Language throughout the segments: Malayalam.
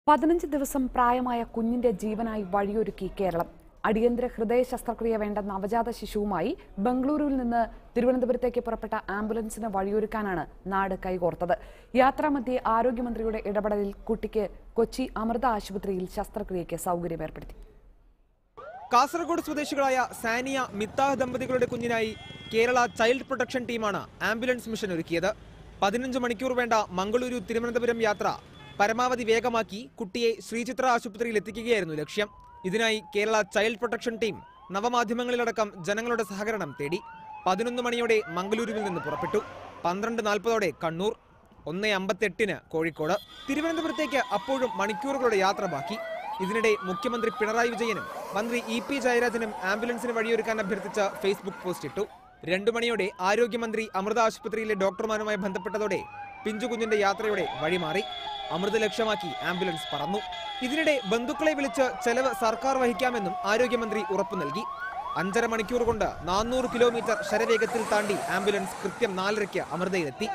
പതിനഞ്ച് ദിവസം പ്രായമായ കുഞ്ഞിന്റെ ജീവനായി വഴിയൊരുക്കി കേരളം അടിയന്തര ഹൃദയ ശസ്ത്രക്രിയ വേണ്ട നവജാത ശിശുവുമായി ബംഗളൂരുവിൽ നിന്ന് തിരുവനന്തപുരത്തേക്ക് പുറപ്പെട്ട ആംബുലൻസിന് വഴിയൊരുക്കാനാണ് നാട് കൈകോർത്തത് യാത്രാമധ്യേ ആരോഗ്യമന്ത്രിയുടെ ഇടപെടലിൽ കുട്ടിക്ക് കൊച്ചി അമൃത ആശുപത്രിയിൽ ശസ്ത്രക്രിയയ്ക്ക് സൗകര്യം ഏർപ്പെടുത്തി കാസർഗോഡ് സ്വദേശികളായ സാനിയ മിത്താഹ് ദമ്പതികളുടെ കുഞ്ഞിനായി കേരള ചൈൽഡ് പ്രൊട്ടക്ഷൻ ടീമാണ് ആംബുലൻസ് മിഷൻ ഒരുക്കിയത് പതിനഞ്ച് മണിക്കൂർ വേണ്ട മംഗളൂരു തിരുവനന്തപുരം യാത്ര പരമാവധി വേഗമാക്കി കുട്ടിയെ ശ്രീചിത്ര ആശുപത്രിയിൽ എത്തിക്കുകയായിരുന്നു ലക്ഷ്യം ഇതിനായി കേരള ചൈൽഡ് പ്രൊട്ടക്ഷൻ ടീം നവമാധ്യമങ്ങളിലടക്കം ജനങ്ങളുടെ സഹകരണം തേടി പതിനൊന്ന് മണിയോടെ മംഗളൂരുവിൽ നിന്ന് പുറപ്പെട്ടു പന്ത്രണ്ട് നാൽപ്പതോടെ കണ്ണൂർ ഒന്ന് അമ്പത്തെട്ടിന് കോഴിക്കോട് തിരുവനന്തപുരത്തേക്ക് അപ്പോഴും മണിക്കൂറുകളുടെ യാത്ര ബാക്കി ഇതിനിടെ മുഖ്യമന്ത്രി പിണറായി വിജയനും മന്ത്രി ഇ പി ജയരാജനും ആംബുലൻസിന് വഴിയൊരുക്കാൻ അഭ്യർത്ഥിച്ച ഫേസ്ബുക്ക് പോസ്റ്റ് ഇട്ടു രണ്ടു മണിയോടെ ആരോഗ്യമന്ത്രി അമൃത ആശുപത്രിയിലെ ഡോക്ടർമാരുമായി ബന്ധപ്പെട്ടതോടെ പിഞ്ചുകുഞ്ഞിന്റെ യാത്രയുടെ വഴിമാറി അമൃത ലക്ഷ്യമാക്കി ആംബുലൻസ് പറന്നു ഇതിനിടെ ബന്ധുക്കളെ വിളിച്ച് ചെലവ് സർക്കാർ വഹിക്കാമെന്നും ആരോഗ്യമന്ത്രി ഉറപ്പു നൽകി അഞ്ചര മണിക്കൂർ കൊണ്ട് നാനൂറ് കിലോമീറ്റർ ശരവേഗത്തിൽ താണ്ടി ആംബുലൻസ് കൃത്യം നാലരയ്ക്ക് അമൃതയിലെത്തി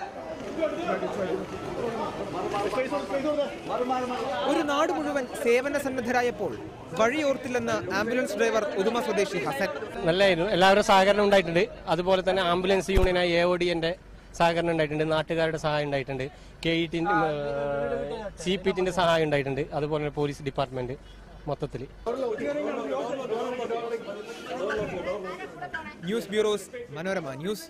ഒരു നാട് മുഴുവൻ സേവന സന്നദ്ധരായപ്പോൾ വഴിയോർത്തില്ലെന്ന് ആംബുലൻസ് ഡ്രൈവർ ഉദുമ സ്വദേശി ഹസൻ നല്ലായിരുന്നു എല്ലാവരും സഹകരണം ഉണ്ടായിട്ടുണ്ട് അതുപോലെ തന്നെ ആംബുലൻസ് യൂണിയനായ എ ഒ ഡി എൻ്റെ സഹകരണം ഉണ്ടായിട്ടുണ്ട് നാട്ടുകാരുടെ സഹായം ഉണ്ടായിട്ടുണ്ട് കെ ഇ ടിൻ്റെ സി പി ടിൻ്റെ സഹായം ഉണ്ടായിട്ടുണ്ട് അതുപോലെ തന്നെ പോലീസ് ഡിപ്പാർട്ട്മെന്റ് മൊത്തത്തിൽ ന്യൂസ് ബ്യൂറോസ് മനോരമ ന്യൂസ്